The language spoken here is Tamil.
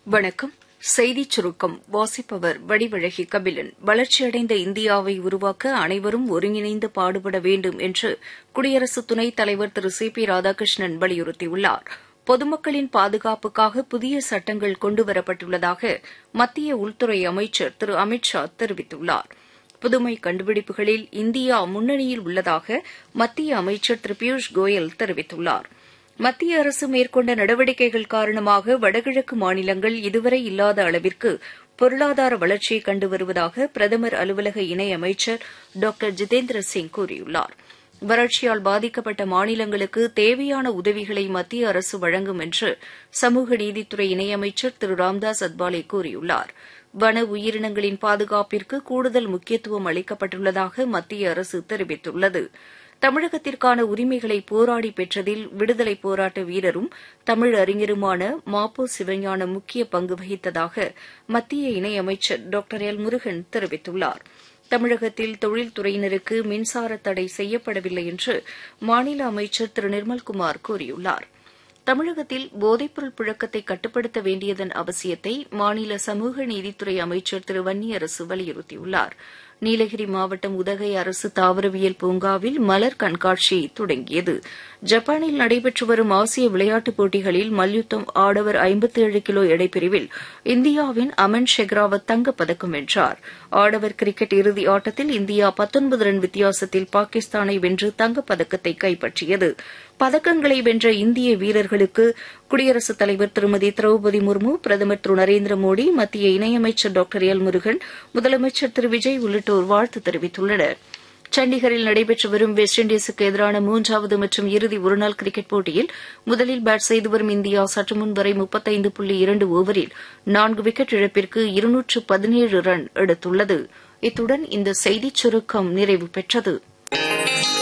வணக்கம் செய்திச் சுருக்கம் வாசிப்பவர் வடிவழகி கபிலன் வளர்ச்சியடைந்த இந்தியாவை உருவாக்க அனைவரும் ஒருங்கிணைந்து பாடுபட வேண்டும் என்று குடியரசு துணைத் தலைவர் திரு சி பி ராதாகிருஷ்ணன் வலியுறுத்தியுள்ளார் பொதுமக்களின் பாதுகாப்புக்காக புதிய சட்டங்கள் கொண்டுவரப்பட்டுள்ளதாக மத்திய உள்துறை அமைச்சர் திரு அமித் ஷா தெரிவித்துள்ளார் புதுமை கண்டுபிடிப்புகளில் இந்தியா முன்னணியில் உள்ளதாக மத்திய அமைச்சர் திரு பியூஷ் கோயல் தெரிவித்துள்ளாா் மத்திய அரசு மேற்கொண்ட நடவடிக்கைகள் காரணமாக வடகிழக்கு மாநிலங்கள் இதுவரை இல்லாத அளவிற்கு பொருளாதார வளர்ச்சியை கண்டு வருவதாக பிரதமர் அலுவலக இணையமைச்சர் டாக்டர் ஜிதேந்திர சிங் கூறியுள்ளார் வறட்சியால் பாதிக்கப்பட்ட மாநிலங்களுக்கு தேவையான உதவிகளை மத்திய அரசு வழங்கும் என்று சமூக நீதித்துறை இணையமைச்சர் திரு ராம்தாஸ் அத்வாலே கூறியுள்ளார் வன உயிரினங்களின் பாதுகாப்பிற்கு கூடுதல் முக்கியத்துவம் அளிக்கப்பட்டுள்ளதாக மத்திய அரசு தெரிவித்துள்ளது தமிழகத்திற்கான உரிமைகளை போராடி பெற்றதில் விடுதலைப் போராட்ட வீரரும் தமிழ் அறிஞருமான மாப்போ சிவஞானம் முக்கிய பங்கு வகித்ததாக மத்திய இணையமைச்சர் டாக்டர் எல் முருகன் தெரிவித்துள்ளார் தமிழகத்தில் தொழில்துறையினருக்கு மின்சார தடை செய்யப்படவில்லை என்று மாநில அமைச்சர் திரு நிர்மல்குமார் கூறியுள்ளார் தமிழகத்தில் போதைப்பொருள் புழக்கத்தை கட்டுப்படுத்த வேண்டியதன் அவசியத்தை மாநில சமூக நீதித்துறை அமைச்சர் திரு வன்னியரசு வலியுறுத்தியுள்ளார் நீலகிரி மாவட்டம் உதகை அரசு தாவரவியல் பூங்காவில் மலர் கண்காட்சி தொடங்கியது ஜப்பானில் நடைபெற்று வரும் ஆசிய விளையாட்டுப் போட்டிகளில் மல்யுத்தம் ஆடவர் ஐம்பத்தேழு கிலோ எடைப்பிரிவில் இந்தியாவின் அமன் ஷெக்ராவத் தங்கப்பதக்கம் வென்றார் ஆடவர் கிரிக்கெட் இறுதி ஆட்டத்தில் இந்தியா பத்தொன்பது ரன் வித்தியாசத்தில் பாகிஸ்தானை வென்று தங்கப்பதக்கத்தை கைப்பற்றியது பதக்கங்களை வென்ற இந்திய வீரர்களுக்கு குடியரசுத் தலைவர் திருமதி திரௌபதி முர்மு பிரதமர் திரு நரேந்திர மோடி மத்திய இணையமைச்சர் டாக்டர் எல் முருகன் முதலமைச்சர் திரு விஜய் உள்ளிட்டோர் வாழ்த்து தெரிவித்துள்ளனா் சண்டிகரில் நடைபெற்று வரும் வெஸ்ட் இண்டீஸுக்கு எதிரான மூன்றாவது மற்றும் இறுதி ஒருநாள் கிரிக்கெட் போட்டியில் முதலில் பேட் செய்து வரும் இந்தியா சற்று முன் வரை முப்பத்தைந்து புள்ளி இரண்டு ஓவரில் நான்கு விக்கெட் இழப்பிற்கு இருநூற்று பதினேழு ரன் எடுத்துள்ளது இத்துடன் இந்த செய்திச் சுருக்கம் நிறைவு பெற்றது